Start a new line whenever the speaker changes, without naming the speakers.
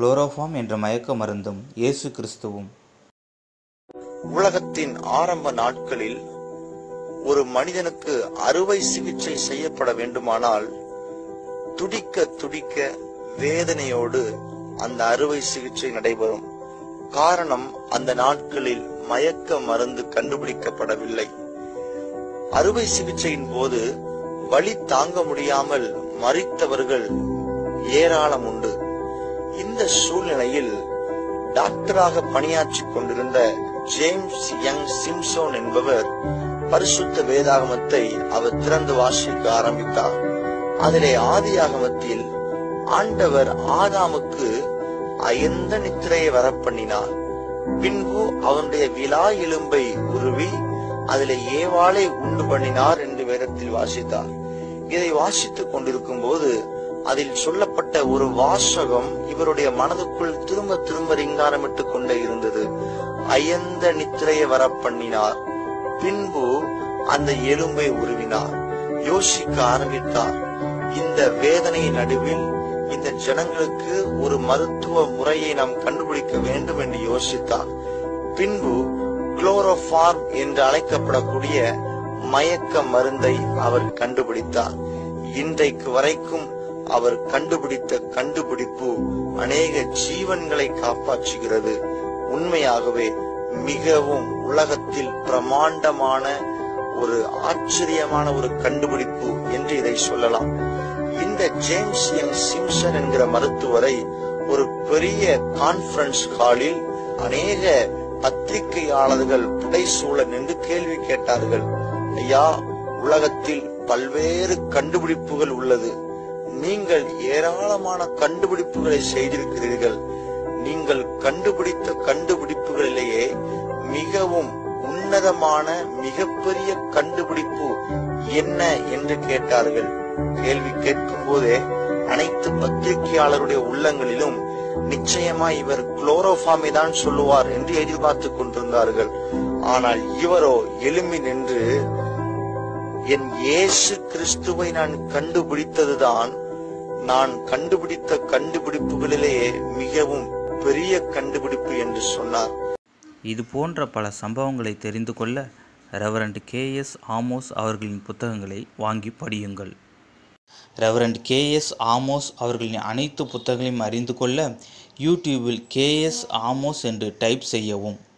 chloroform என்ற மயக்க மருந்தும் இயேசு கிறிஸ்துவும்
உலகத்தின் ஆரம்ப நாட்களில் ஒரு மனிதனுக்கு அறுவை சிகிச்சை செய்யப்பட வேண்டுமானால் துடிக்க துடிக்க வேதனையோடு அந்த அறுவை சிகிச்சை நடைபெறும் காரணம் அந்த நாட்களில் மயக்க மருந்து கண்டுபிடிக்கப்படவில்லை அறுவை சிகிச்சையின் போது வலி தாங்க முடியாமல் மறித்தவர்கள் ஏராளம் உண்டு இந்த சூழ்நிலையில் டாக்டராக பணியாற்றிக் கொண்டிருந்த ஜேம்ஸ் யங் சிம்சோன் என்பவர் பரிசுத்த வேதாகமத்தை அவர் திறந்து வாசிக்க ஆரம்பித்தார் அதிலே ஆதியாகமத்தில் ஆண்டவர் ஆதாமுக்கு அயர்ந்த நித்திரையை வரப்பண்ணினார் பின்பு அவனுடைய விலா எலும்பை உருவி அதிலே ஏவாளை உண்டு பண்ணினார் என்று வேதத்தில் வாசித்தார் இதை வாசித்துக் கொண்டிருக்கும் போது அதில் சொல்லப்பட்ட ஒரு வாசகம் இவருடைய மனதுக்குள் திரும்ப திரும்ப ரிங்காரமிட்டுக் கொண்டே இருந்தது அயர்ந்த நித்திரையை வரப்பண்ணினார் பின்பு அந்த எலும்பை உருவினார் யோசிக்க ஆரம்பித்தார் இந்த வேதனை நடுவில் இந்த ஜனங்களுக்கு ஒரு மருத்துவ முறையை நாம் கண்டுபிடிக்க வேண்டும் என்று யோசித்தார் பின்பு குளோரோஃபார்ம் என்று அழைக்கப்படக்கூடிய மயக்க மருந்தை அவர் கண்டுபிடித்தார் இன்றைக்கு வரைக்கும் அவர் கண்டுபிடித்த கண்டுபிடிப்பு அநேக ஜீவன்களை காப்பாற்றுகிறது உண்மையாகவே மிகவும் உலகத்தில் பிரமாண்டமான ஒரு ஆச்சரியமான ஒரு கண்டுபிடிப்பு என்று இதை சொல்லலாம் இந்த ஜேம்ஸ் எம் சிம்சன் என்கிற மருத்துவரை ஒரு பெரிய கான்பரன்ஸ் ஹாலில் அநேக பத்திரிகையாளர்கள் புடைசூழ நின்று கேள்வி கேட்டார்கள் ஐயா உலகத்தில் பல்வேறு கண்டுபிடிப்புகள் உள்ளது நீங்கள் ஏராளமான கண்டுபிடிப்புகளை செய்திருக்கிறீர்கள் நீங்கள் கண்டுபிடித்த கண்டுபிடிப்புகளிலேயே மிகவும் உன்னதமான மிகப்பெரிய கண்டுபிடிப்பு என்ன என்று கேட்டார்கள் கேள்வி கேட்கும் போதே அனைத்து பத்திரிகையாளருடைய உள்ளங்களிலும் நிச்சயமா இவர் குளோரோஃபாமை தான் சொல்லுவார் என்று எதிர்பார்த்துக் கொண்டிருந்தார்கள் ஆனால் இவரோ எழும்பி நின்று என் இயேசு கிறிஸ்துவை நான் கண்டுபிடித்ததுதான் நான் கண்டுபிடித்த கண்டுபிடிப்புகளிலேயே மிகவும் பெரிய கண்டுபிடிப்பு என்று சொன்னார்
இது போன்ற பல சம்பவங்களை தெரிந்து கொள்ள ரெவரண்ட் கேஎஸ் ஆமோஸ் அவர்களின் புத்தகங்களை வாங்கி படியுங்கள் ரெவரண்ட் கேஎஸ் ஆமோஸ் அவர்களின் அனைத்து புத்தகங்களையும் அறிந்து கொள்ள யூடியூபில் கேஎஸ் ஆமோஸ் என்று டைப் செய்யவும்